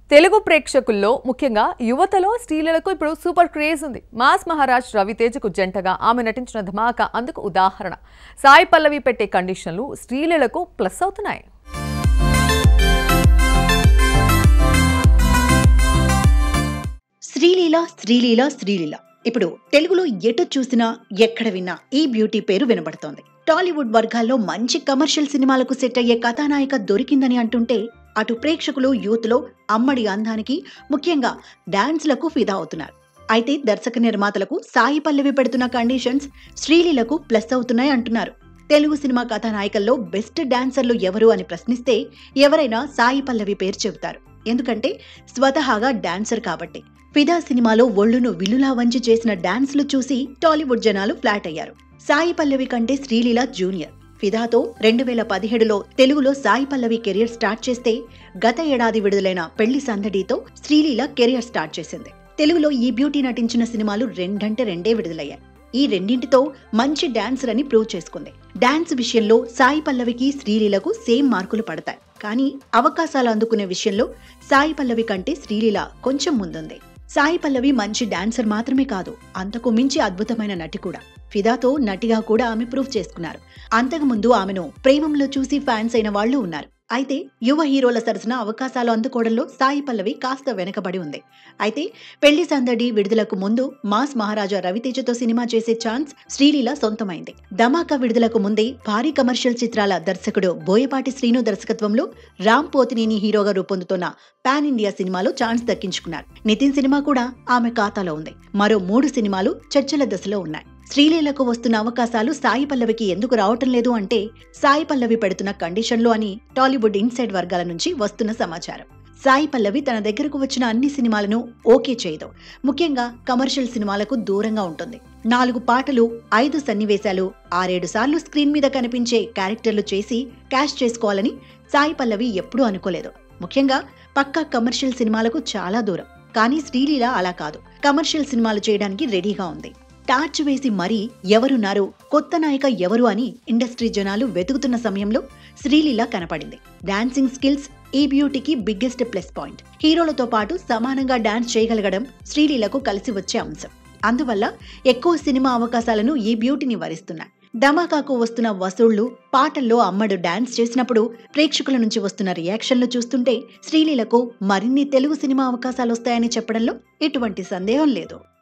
తెలుగు ప్రేక్షకుల్లో ముఖ్యంగా యువతలో స్త్రీలకు ఇప్పుడు సూపర్ క్రేజ్ ఉంది మాస్ మహారాజ్ రవితేజకు జంటగా ఆమె నటించిన ధమాకా అందుకు ఉదాహరణ సాయి పల్లవి పెట్టే కండిషన్లు స్త్రీలకు ప్లస్ అవుతున్నాయి శ్రీలీల శ్రీలీల శ్రీలీల ఇప్పుడు తెలుగులో ఎటు చూసినా ఎక్కడ విన్నా ఈ బ్యూటీ పేరు వినబడుతోంది టాలీవుడ్ వర్గాల్లో మంచి కమర్షియల్ సినిమాలకు సెట్ అయ్యే కథానాయిక దొరికిందని అంటుంటే అటు ప్రేక్షకులు యూత్లో అమ్మడి అందానికి ముఖ్యంగా డాన్స్లకు ఫిదా అవుతున్నారు అయితే దర్శక నిర్మాతలకు సాయి పల్లవి పెడుతున్న కండిషన్స్ శ్రీలీలకు ప్లస్ అవుతున్నాయి అంటున్నారు తెలుగు సినిమా కథానాయికల్లో బెస్ట్ డాన్సర్లు ఎవరు అని ప్రశ్నిస్తే ఎవరైనా సాయి పల్లవి పేరు చెబుతారు ఎందుకంటే స్వతహాగా డాన్సర్ కాబట్టి ఫిదా సినిమాలో ఒళ్ళును విల్లులా వంచి చేసిన డాన్స్లు చూసి టాలీవుడ్ జనాలు ఫ్లాట్ అయ్యారు సాయి పల్లవి కంటే శ్రీలీల జూనియర్ ఫిదాతో రెండు వేల పదిహేడులో తెలుగులో సాయి పల్లవి కెరియర్ స్టార్ట్ చేస్తే గత ఏడాది విడుదలైన పెళ్లి సందడితో శ్రీలీల కెరియర్ స్టార్ట్ చేసింది తెలుగులో ఈ బ్యూటీ నటించిన సినిమాలు రెండంటే రెండే విడుదలయ్యాయి ఈ రెండింటితో మంచి డాన్సర్ అని ప్రూవ్ చేసుకుంది డాన్స్ విషయంలో సాయి పల్లవికి శ్రీలీలకు సేమ్ మార్కులు పడతాయి కానీ అవకాశాలు అందుకునే విషయంలో సాయి పల్లవి కంటే శ్రీలీల కొంచెం ముందుంది సాయి పల్లవి మంచి డాన్సర్ మాత్రమే కాదు అంతకు మించి అద్భుతమైన నటి కూడా ఫిదాతో నటిగా కూడా ఆమె ప్రూవ్ చేసుకున్నారు అంతకుముందు ఆమెను ప్రేమంలో చూసి ఫ్యాన్స్ అయిన వాళ్ళు ఉన్నారు అయితే యువ హీరోల సరసన అవకాశాలు అందుకోవడంలో సాయి పల్లవి కాస్త వెనకబడి ఉంది అయితే పెళ్లి సందడి విడుదలకు ముందు మాస్ మహారాజా రవితేజతో సినిమా చేసే ఛాన్స్ శ్రీలీల సొంతమైంది ధమాకా విడుదలకు ముందే భారీ కమర్షియల్ చిత్రాల దర్శకుడు బోయపాటి శ్రీను దర్శకత్వంలో రామ్ పోతినేని హీరోగా రూపొందుతున్న పాన్ ఇండియా సినిమాలో ఛాన్స్ దక్కించుకున్నారు నితిన్ సినిమా కూడా ఆమె ఖాతాలో ఉంది మరో మూడు సినిమాలు చర్చల దశలో ఉన్నాయి శ్రీలీలకు వస్తున్న అవకాశాలు సాయి పల్లవికి ఎందుకు రావటం లేదు అంటే సాయి పల్లవి పెడుతున్న కండిషన్లు అని టాలీవుడ్ ఇన్సైడ్ వర్గాల నుంచి వస్తున్న సమాచారం సాయి పల్లవి తన దగ్గరకు వచ్చిన అన్ని సినిమాలను ఓకే చేయదు ముఖ్యంగా కమర్షియల్ సినిమాలకు దూరంగా ఉంటుంది నాలుగు పాటలు ఐదు సన్నివేశాలు ఆరేడు సార్లు స్క్రీన్ మీద కనిపించే క్యారెక్టర్లు చేసి క్యాష్ చేసుకోవాలని సాయి పల్లవి ఎప్పుడూ అనుకోలేదు ముఖ్యంగా పక్కా కమర్షియల్ సినిమాలకు చాలా దూరం కానీ శ్రీలీల అలా కాదు కమర్షియల్ సినిమాలు చేయడానికి రెడీగా ఉంది టార్చ్ వేసి మరీ ఎవరున్నారు కొత్త నాయిక ఎవరు అని ఇండస్ట్రీ జనాలు వెతుకుతున్న సమయంలో శ్రీలీల కనపడింది డాన్సింగ్ స్కిల్స్ ఈ బ్యూటీకి బిగ్గెస్ట్ ప్లస్ పాయింట్ హీరోలతో పాటు సమానంగా డాన్స్ చేయగలగడం శ్రీలీలకు కలిసి వచ్చే అంశం అందువల్ల ఎక్కువ సినిమా అవకాశాలను ఈ బ్యూటీని వరిస్తున్నాయి ధమాకాకు వస్తున్న వసూళ్లు పాటల్లో అమ్మడు డాన్స్ చేసినప్పుడు ప్రేక్షకుల నుంచి వస్తున్న రియాక్షన్లు చూస్తుంటే శ్రీలీలకు మరిన్ని తెలుగు సినిమా అవకాశాలు వస్తాయని చెప్పడంలో ఎటువంటి సందేహం లేదు